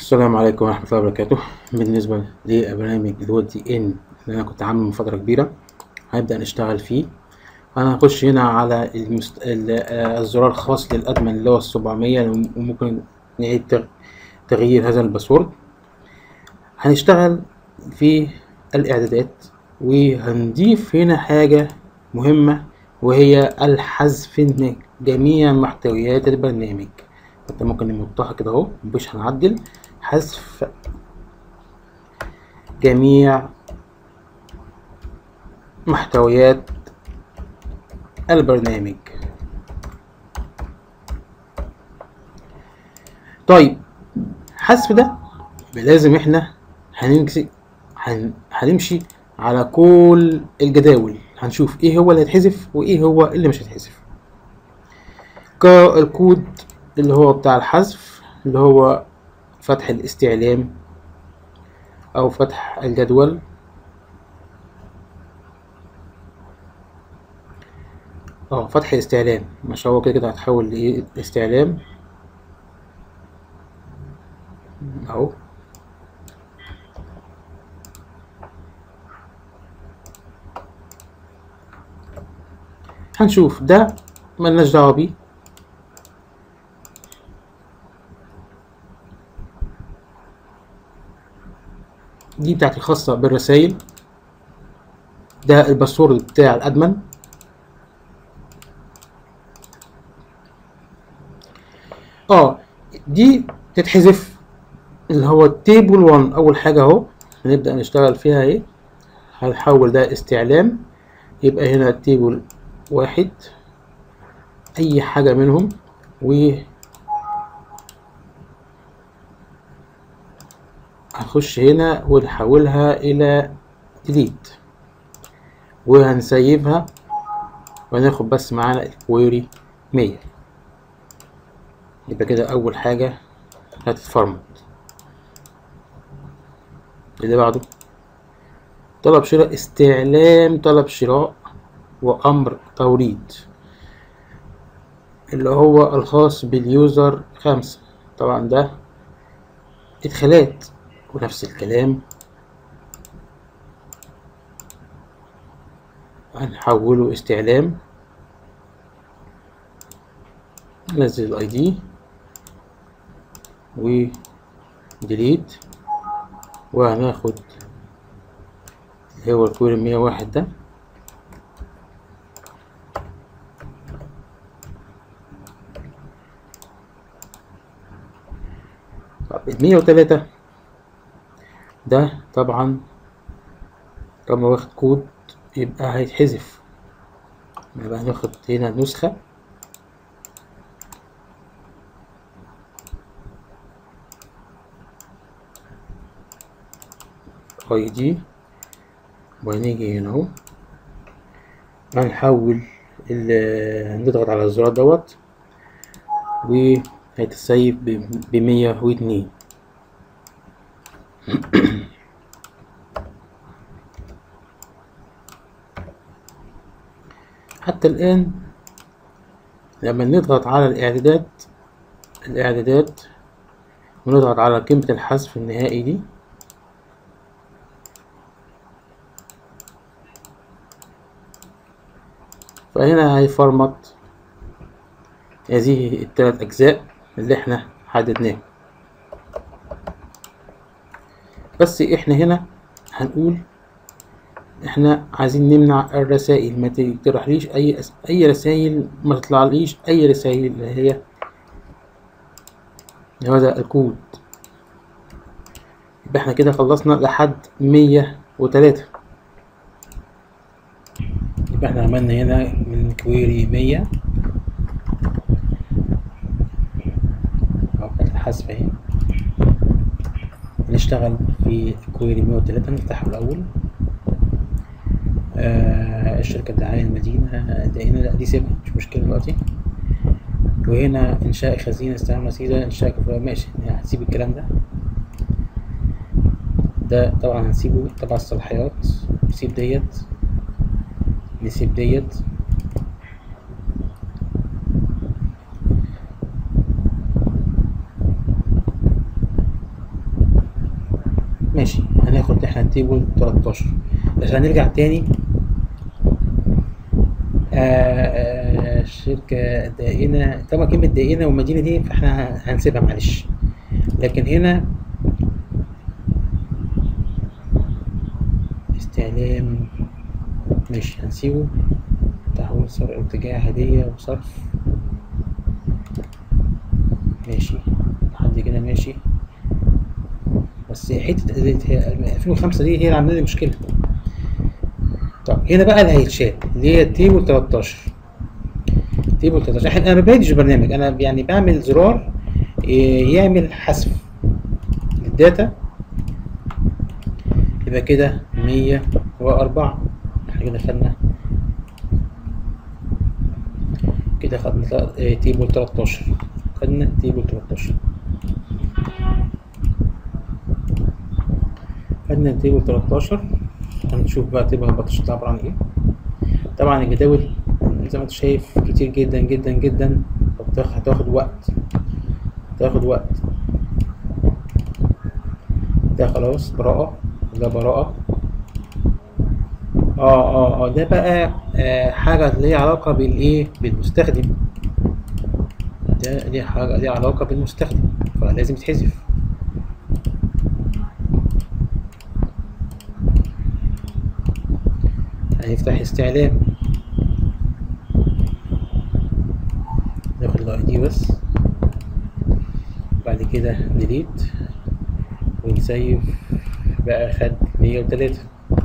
السلام عليكم ورحمة الله وبركاته بالنسبة لبرنامج الوود دي ان اللي أنا كنت عامله من فترة كبيرة هنبدأ نشتغل فيه أنا هخش هنا على المست... ال- آه، الزرار الخاص للأدمن اللي هو السبعمية وممكن نعيد تغ- تغيير هذا الباسورد هنشتغل في الإعدادات وهنضيف هنا حاجة مهمة وهي الحذف من جميع محتويات البرنامج انت ممكن نمطها كده اهو مش هنعدل حذف جميع محتويات البرنامج طيب حذف ده يبقى لازم احنا هنمشي هن... هنمشي على كل الجداول هنشوف ايه هو اللي هيتحذف وايه هو اللي مش هيتحذف كالكود اللي هو بتاع الحذف اللي هو فتح الاستعلام او فتح الجدول اه فتح الاستعلام مش هو كده كده هتحول لايه الاستعلام اهو هنشوف ده ملناش دعوة بيه دي بتاعتي الخاصة بالرسايل ده الباسورد بتاع الأدمن اه دي تتحذف اللي هو التيبل 1 أول حاجة أهو هنبدأ نشتغل فيها ايه هنحول ده استعلام يبقى هنا التيبل واحد أي حاجة منهم و هنخش هنا ونحولها إلى delete وهنسيبها وناخد بس معانا الكويري مية يبقى كده أول حاجة هتتفرمت اللي بعده طلب شراء استعلام طلب شراء وأمر توريد اللي هو الخاص باليوزر خمسة طبعا ده إدخالات ونفس الكلام هنحوله استعلام ننزل الاي دي و ديليت وهناخد اللي هو الكويري مية واحد ده طب المية وتلاتة ده طبعا طالما واخد كود يبقى هيتحذف يبقى هناخد هنا نسخة اي دي وهنيجي هنا اهو هنحول ال- نضغط على الزرار دوت وهيتسيب بمية واتنين حتى الآن لما نضغط على الإعدادات الإعدادات ونضغط على قيمة الحذف النهائي دي فهنا هيفرمط هذه التلات أجزاء اللي احنا حددناها بس احنا هنا هنقول احنا عايزين نمنع الرسائل ما تقترحليش اي أس... اي رسائل ما تطلعليش اي رسائل اللي هي هذا الكود يبقى احنا كده خلصنا لحد مية وتلاتة يبقى احنا عملنا هنا من كويري مية او كانت الحذف اهي نشتغل في كويري مية وتلاتة نفتحه الأول آه الشركة الدعاية المدينة دقيقة لا دي سيبها مش مشكلة دلوقتي وهنا إنشاء خزينة استعمال رصيدة إنشاء كفاية ماشي هنسيب الكلام ده ده طبعا هنسيبه تبع الصلاحيات نسيب ديت نسيب ديت ماشي هناخد احنا التيبل 13 بس هنرجع تاني آه، آه، شركة دائنة طبعا كلمة دائنة والمدينة دي فاحنا هنسيبها معلش لكن هنا استعلام ماشي هنسيبه تحويل صرف اتجاه هدية وصرف ماشي لحد كده ماشي بس حتة هي- 2005 دي هي اللي عاملة لي مشكلة طب هنا بقى اللي هيتشال اللي هي تيبل 13 تيبل 13 احنا انا ما ببعدش برنامج انا يعني بعمل زرار إيه، يعمل حذف للداتا يبقى كده 104 احنا كده خدنا كده خدنا تل- إيه، تيبل 13 خدنا تيبل 13 خدنا تيبل 13 هنشوف بقى تيبل 14 ده عبارة عن ايه طبعا الجداول زي ما انت شايف كتير جدا جدا جدا هتاخد هتاخد وقت هتاخد وقت ده خلاص براءة ده براءة اه اه اه ده بقى آه حاجة ليها علاقة بالايه بالمستخدم ده ليه حاجة ليها علاقة بالمستخدم فلازم يتحذف هنفتح استعلام ناخد الاي دي بس بعد كده ديليت ونسيف بقى خد مية وتلاتة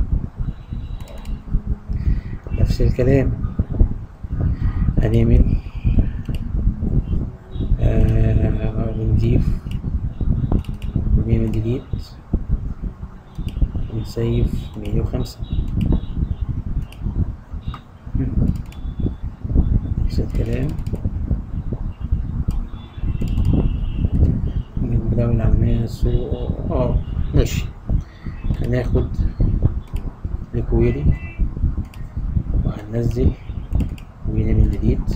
نفس الكلام هنعمل آه ونضيف ونعمل ديليت ونسيف مية وخمسة نفس الكلام الدولة العالمية السوق اه ماشي هناخد الكويري وهننزل ونعمل ديليت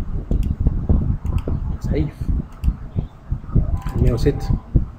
سيف مية وستة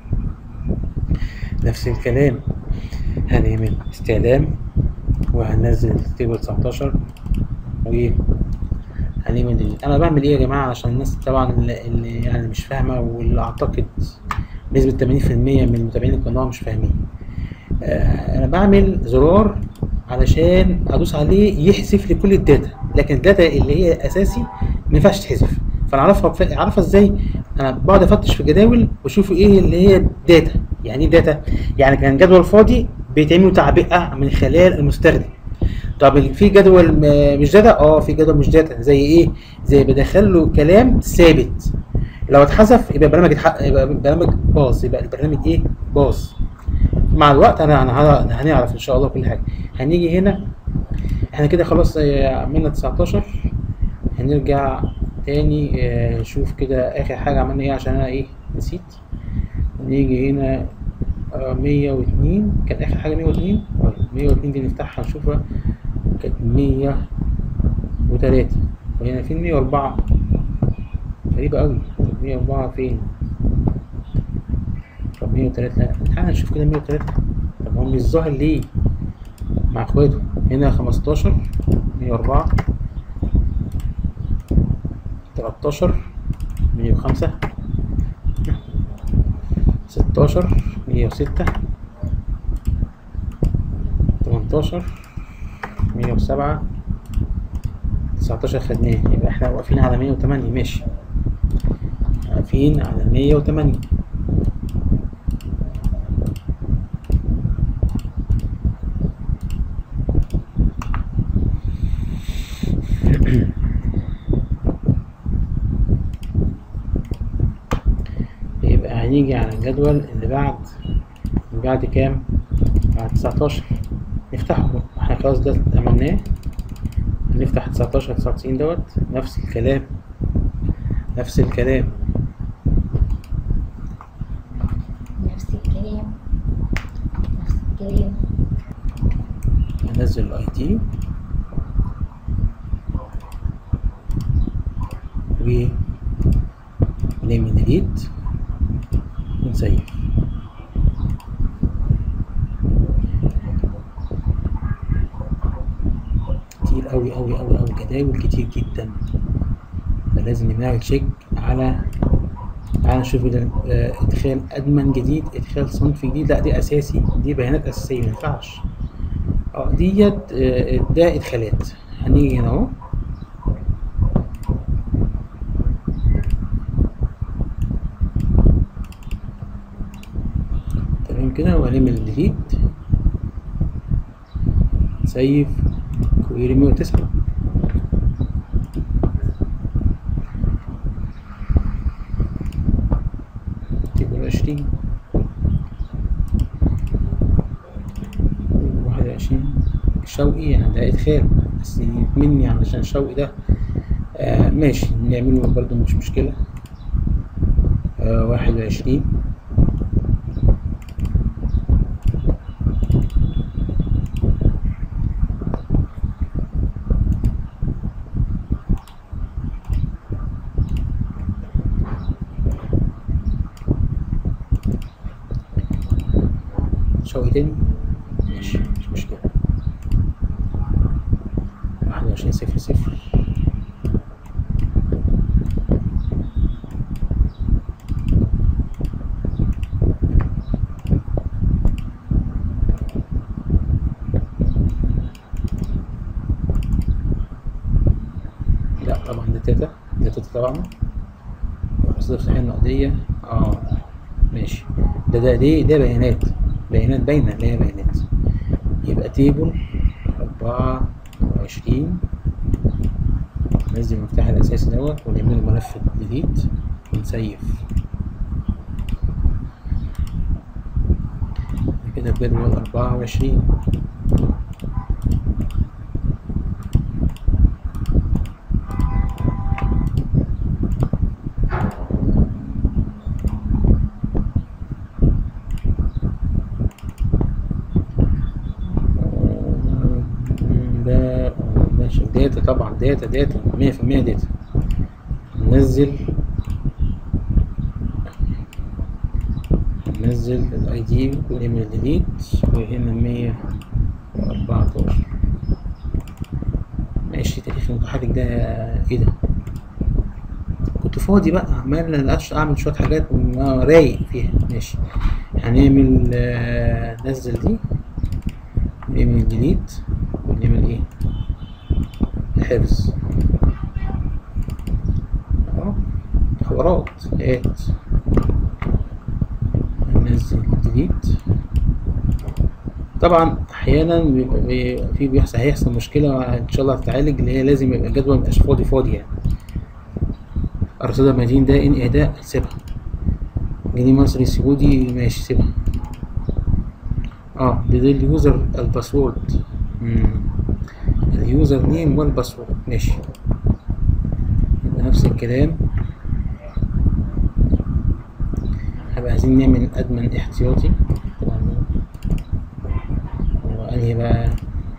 نفس الكلام هنعمل استعلام وهننزل تيبل 19 و هنعمل ديليت انا بعمل ايه يا جماعه عشان الناس طبعا اللي, اللي يعني مش فاهمه واللي اعتقد نسبه 80% من متابعين القناه مش فاهمين آه انا بعمل زرار علشان ادوس عليه يحذف لي كل الداتا لكن الداتا اللي هي اساسي ما ينفعش تحذف فانا اعرفها اعرفها ازاي انا بقعد افتش في الجداول واشوف ايه اللي هي داتا يعني ايه داتا يعني كان جدول فاضي بيتعمل تعبئه من خلال المستخدم طب في جدول م- مش داتا اه في جدول مش داتا زي ايه زي بدخل له كلام ثابت لو اتحذف يبقى برنامج اتح... يبقى برنامج باظ يبقى البرنامج ايه باظ مع الوقت انا انا ه- هنعرف ان شاء الله كل حاجه هنيجي هنا احنا كده خلاص آه، عملنا 19 هنرجع تاني آه، نشوف كده اخر حاجه عملنا ايه عشان انا ايه نسيت نيجي هنا آه، 102 كان اخر حاجه 102 طيب 102 دي نفتحها نشوفها كانت 103 وهنا فين 104 غريبة أوي طب 104 فين؟ طب 103 لا تعالى نشوف كده 103 طب هو مش ظاهر ليه؟ مع اخواته هنا 15 104 13 105 16 106 18 107 19 خدناه يبقى احنا واقفين على 108 ماشي واقفين على 108 يبقى هنيجي على الجدول اللي بعد اللي بعد كام؟ بعد 19 نفتحه بقى. احنا خلاص ده عملناه نفتح 19 99 دوت نفس الكلام نفس الكلام نفس الكلام نفس الكلام ننزل الاي دي ونعمل ديليت ونسيف أوي أوي أوي أوي جداول كتير جدا فلازم نعمل تشيك على تعال نشوف ده آه، ادخال ادمن جديد ادخال صنف جديد لا دي اساسي دي بيانات اساسيه ما ينفعش اه ديت آه، ده ادخالات هنيجي هنا اهو تمام كده وهنعمل ديليت سيف كويري 109 تبقى عشرين واحد وعشرين شوقي يعني ده إدخال بس مني علشان شوقي ده آه ماشي نعمله برضو مش مشكلة آه واحد وعشرين شوقي تاني ماشي مش مشكلة واحد وعشرين صفر صفر لا طبعا ده تاتا ده تاتا طبعا مصادر صحيح النقدية اه ماشي ده ده دي ده بيانات بيانات باينة اللي هي بيانات يبقى تيبل أربعة وعشرين ننزل المفتاح الأساسي دوت ونعمل ملف ديليت ونسيف كده جدول أربعة وعشرين ده ماشي داتا طبعا داتا داتا مية في المية داتا ننزل ننزل الاي دي ونعمل ديليت وهنا مية واربعتاشر ماشي تاريخ المتحرك ده ايه ده كنت فاضي بقى عمال اعمل شوية حاجات آه، رايق فيها ماشي هنعمل آه، ننزل دي نعمل ديليت ونعمل ايه الحفظ اهو حوارات هات ننزل ديليت طبعا احيانا بيبقى بي- في بيحصل هيحصل مشكله ان شاء الله هتتعالج اللي هي لازم يبقى الجدول ميبقاش فاضي فاضي يعني ارصده المدين ده ان اهداء سيبها جنيه مصري سعودي ماشي سيبها اه ده ده اليوزر الباسورد مم. اليوزر نيم والباسورد ماشي يبقى نفس الكلام هبقى عايزين نعمل ادمن احتياطي طبعا هو انهي بقى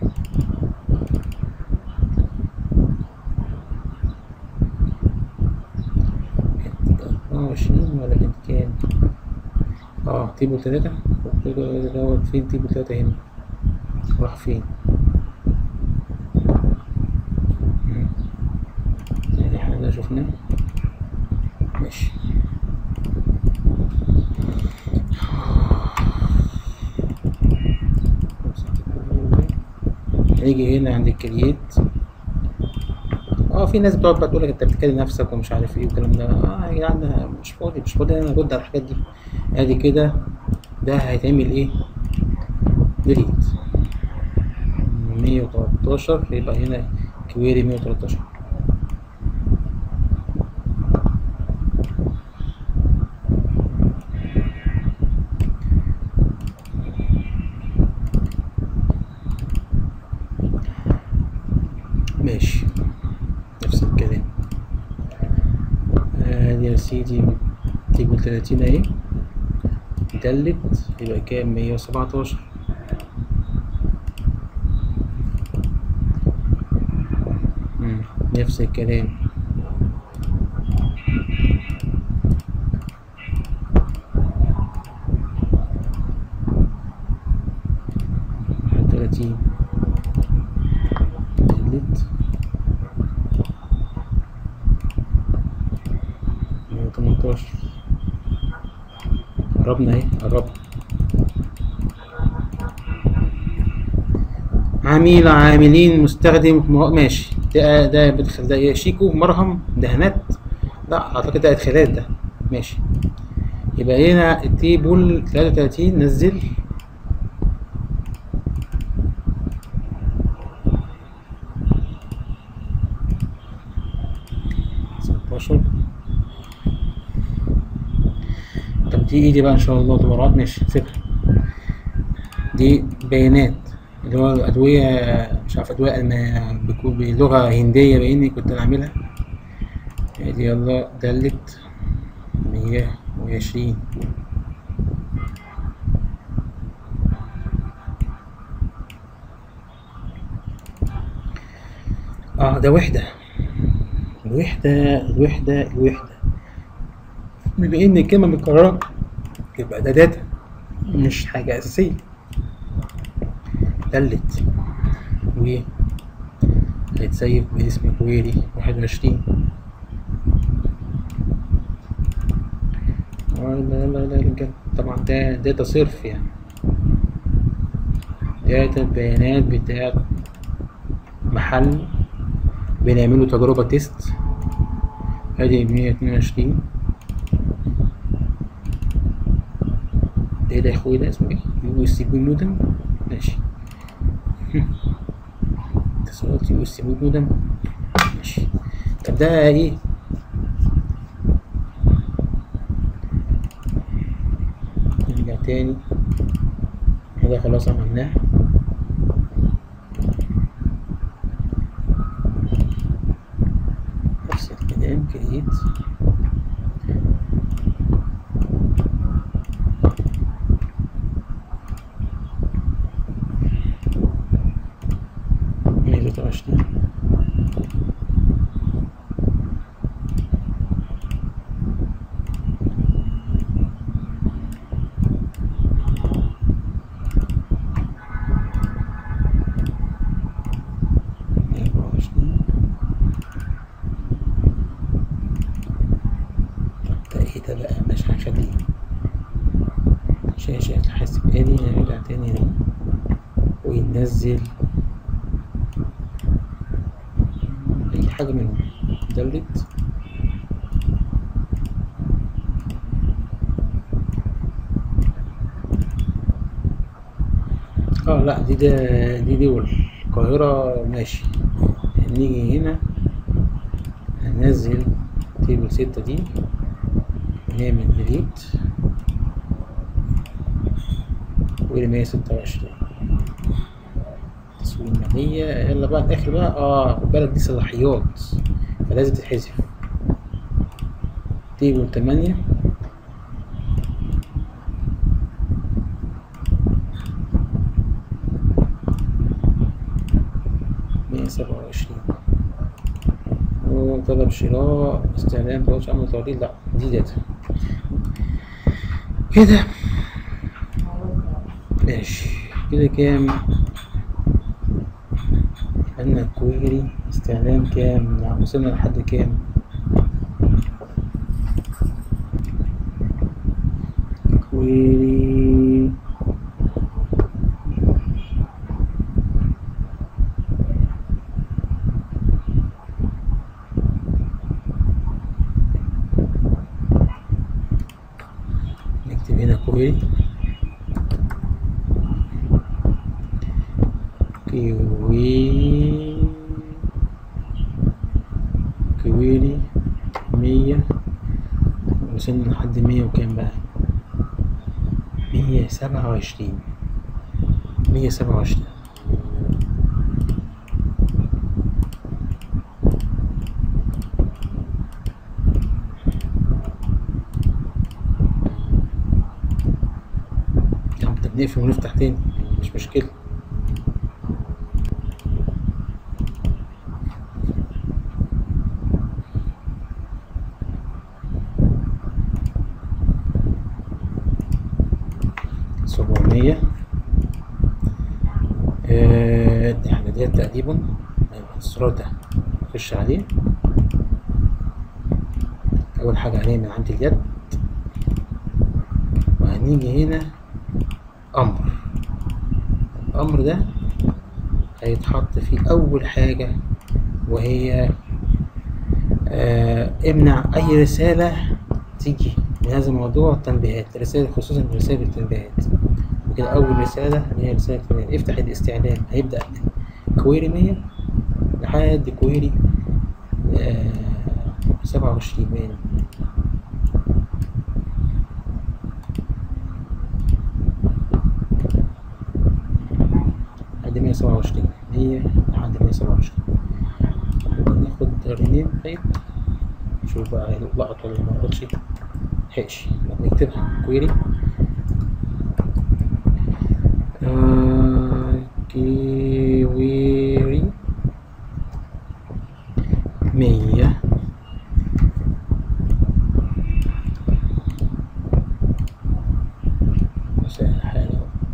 كانت أربعة وعشرين ولا كانت كام؟ اه تيبل تلاتة دوت فين تيبل تلاتة هنا راح فين؟ مم. يعني احنا ده شفناه ماشي هنيجي هنا عند الكرييت اه في ناس بتقعد بقى تقول لك انت بتكلم نفسك ومش عارف ايه والكلام ده اه يا جدعان أنا مش فاضي مش فاضي انا ارد على الحاجات دي ادي كده ده هيتعمل ايه ديليت 113 يبقى هنا كويري 113 ماشي نفس الكلام ادي يا سيدي تيبل 30 اهي دلت يبقى كام 117 مم، نفس الكلام واحد وتلاتين دلت قربنا اهي قربنا عميل عاملين مستخدم مو- ماشي ده ده بدخل ده إيه؟ شيكو مرهم دهانات لا اعتقد ده ادخالات ده ماشي يبقى هنا التيبل 33 نزل ستاشر طب دي ايه دي بقى ان شاء الله دورات ماشي فكرة دي بيانات اللي هو أدوية مش عارف أدوية ألم- بكو- بلغة هندية بإني كنت أنا عاملها دي يلا دلت مية وعشرين اه ده وحدة الوحدة الوحدة الوحدة بما إن الكلمة متكررة يبقى ده داتا مش حاجة أساسية دلت و هيتسيب باسم كويري واحد وعشرين لا لا لا لا لا طبعا ده داتا صرف يعني داتا البيانات بتاعت محل بنعمله تجربة تيست ادي مية اتنين وعشرين ده إيه ده يا اخوي ده اسمه ايه؟ يو اس بي مودم ماشي اتصالات يو اس بي مودم ماشي طب ده ايه؟ نرجع تاني كده خلاص عملناه نفس الكلام كريت مية ستة وعشرين مية أربعة وعشرين طب ده ايه ده بقى مش هنخليه شاشة الحاسب آلي نرجع تاني هنا وينزل أي حاجة منهم دلت اه لا دي ده دي دول القاهرة ماشي نيجي هنا هننزل تيبل ستة دي نعمل ديليت والمية ستة وعشرين تسويق مالية يلا بقى الآخر بقى اه خد بالك دي صلاحيات فلازم تتحذف تيبل تمانية مية سبعة وعشرين وطلب شراء استعلام طلبش عمل توضيح لا دي داتا كده ماشي كده كام عندنا كويري استعلام كام نعم وصلنا لحد كام كويري نكتب هنا كويري كوي كويري مية وصلنا لحد مية وكام بقى مية سبعة وعشرين مية سبعة وعشرين يا عم طب نقفل ونفتح تاني مش مشكلة سبعمية آه، احنا ديت تقريبا الزرار ده نخش عليه أول حاجة عليه من عند اليد هنيجي هنا امر الامر ده هيتحط فيه اول حاجة وهي آه امنع اي رسالة تيجي من هذا الموضوع تنبيهات رسالة خصوصا رسائل التنبيهات وكده اول رسالة اللي هي رسالة التنبيهات افتح الاستعلام هيبدأ من كويري مية لحد كويري آه سبعة وعشرين باين لحد مية سبعة وعشرين مية لحد مية سبعة وعشرين ممكن ناخد رينيم طيب نشوف بقى لقط ولا ما لقطش ملحقش نكتبها كويري آه كويري مية مساء حلو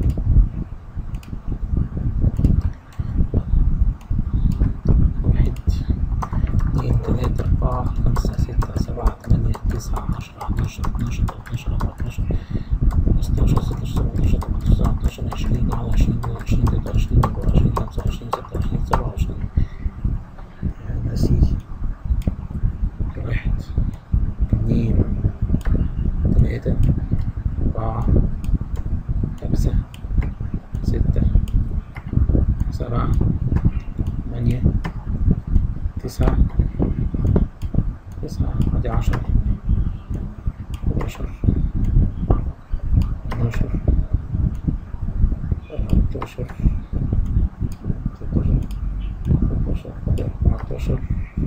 واحد اثنين ثلاثة أربعة خمسة ستة سبعة ثمانية تسعة عشرة حداشر اتناشر تلاتاشر أربعتاشر خمستاشر ستاشر سبعتاشر تمنتاشر تسعتاشر عشرين واحد وعشرين اتنين وعشرين تلاتة وعشرين أربعة وعشرين خمسة وعشرين ستة وعشرين سبعة وعشرين يا سيدي واحد اتنين تلاتة أربعة خمسة ستة سبعة ثمانية تسعة تسعة ادي عشرة حداشر اتناشر تلاتاشر ستاشر سبعتاشر أربعتاشر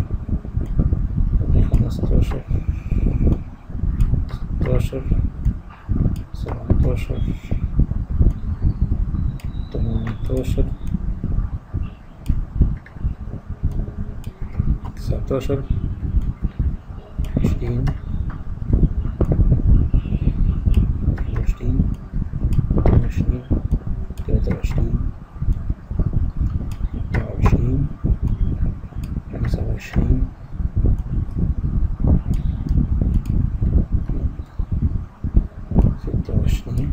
خمستاشر ستاشر سبعتاشر تمنتاشر تسعتاشر عشرين وعشرين وعشرين تلاتة وعشرين أربعة وعشرين خمسة وعشرين ستة وعشرين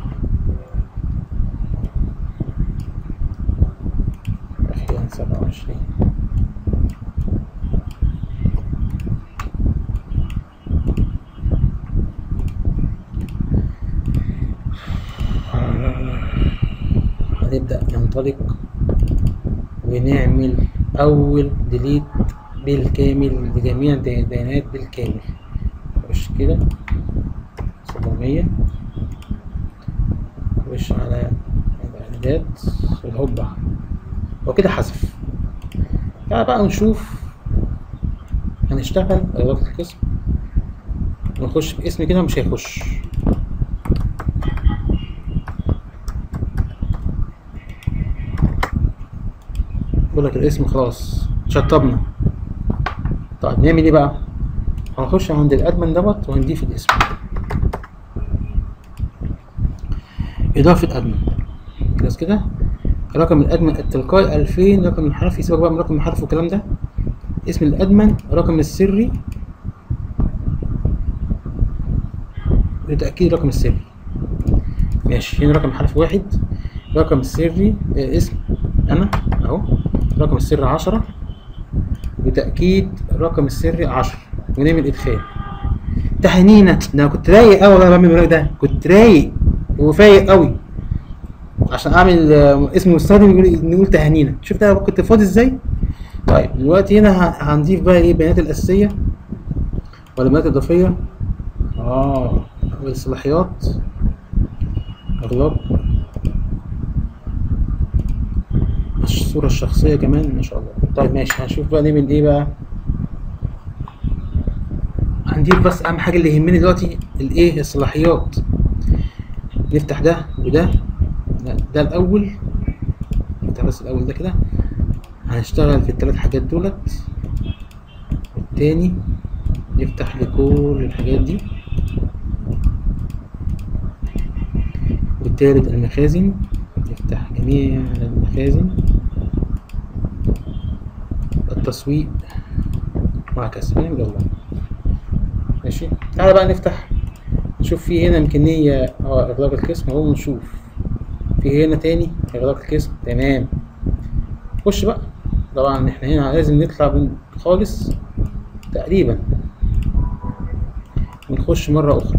أحيانا سبعة وعشرين هنبدأ ننطلق ونعمل أول ديليت بالكامل لجميع البيانات بالكامل خش كده سبعمية خش على الإعدادات والهوبا هو كده حذف تعالى بقى نشوف هنشتغل أدوات القسم ونخش باسم كده مش هيخش بقول لك الاسم خلاص شطبنا طيب نعمل ايه بقى هنخش عند الادمن دوت وهنضيف الاسم اضافه ادمن خلاص كده رقم الادمن التلقائي 2000 رقم الحرفي سيبك بقى من رقم الحرف والكلام ده اسم الادمن رقم السري لتأكيد رقم السري ماشي هنا رقم حرف واحد رقم السري آه اسم انا اهو رقم السر عشرة بتأكيد رقم السر عشرة ونعمل إدخال تحنينة ده أنا كنت رايق أوي والله بعمل البرنامج ده كنت رايق وفايق أوي عشان أعمل آه، اسم المستخدم يقول نقول تهانينا شفت أنا كنت فاضي إزاي؟ طيب دلوقتي هنا ه- هنضيف بقى إيه البيانات الأساسية ولا البيانات الإضافية آه والصلاحيات أغلاق الصورة الشخصية كمان ما شاء الله طيب ماشي هنشوف بقى نعمل ايه بقى هنضيف بس اهم حاجة اللي يهمني دلوقتي الايه الصلاحيات نفتح ده وده لا، ده الاول نفتح بس الاول ده كده هنشتغل في الثلاث حاجات دولت والتاني نفتح لكل الحاجات دي والتالت المخازن نفتح جميع المخازن التسويق وهكذا نعمل والله ماشي تعالى بقى نفتح شوف في هنا إمكانية اه إغلاق القسم اهو نشوف في هنا تاني إغلاق القسم تمام خش بقى طبعا احنا هنا لازم نطلع من خالص تقريبا ونخش مرة أخرى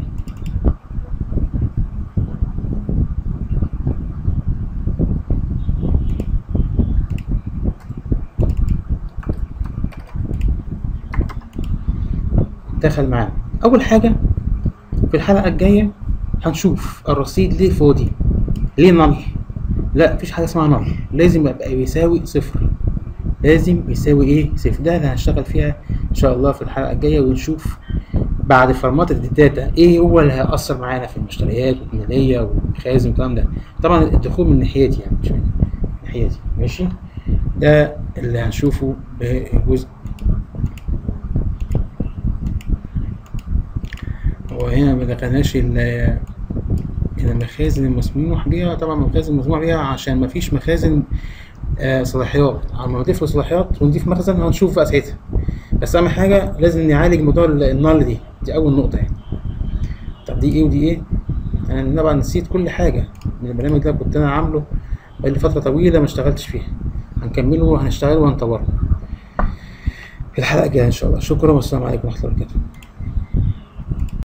دخل معانا أول حاجة في الحلقة الجاية هنشوف الرصيد ليه فاضي ليه نل لا مفيش حاجة اسمها نل لازم يبقى بيساوي صفر لازم يساوي ايه صفر ده اللي هنشتغل فيها ان شاء الله في الحلقة الجاية ونشوف بعد فرمات الداتا ايه هو اللي هيأثر معانا في المشتريات والمالية والمخازن والكلام ده طبعا الدخول من ناحيتي يعني مش من ناحيتي ماشي ده اللي هنشوفه بجزء وهنا ما دخلناش ال- المخازن المسموح بيها طبعا المخازن المسموح بيها عشان ما فيش مخازن آه صلاحيات اما نضيف له صلاحيات ونضيف مخزن هنشوف بقى ساعتها بس اهم حاجه لازم نعالج موضوع ال- النال دي دي اول نقطه يعني طب دي ايه ودي ايه انا طبعا نسيت كل حاجه من البرنامج ده كنت انا عامله بقالي فتره طويله ما اشتغلتش فيها هنكمله وهنشتغله وهنطوره في الحلقه الجايه ان شاء الله شكرا والسلام عليكم ورحمه الله وبركاته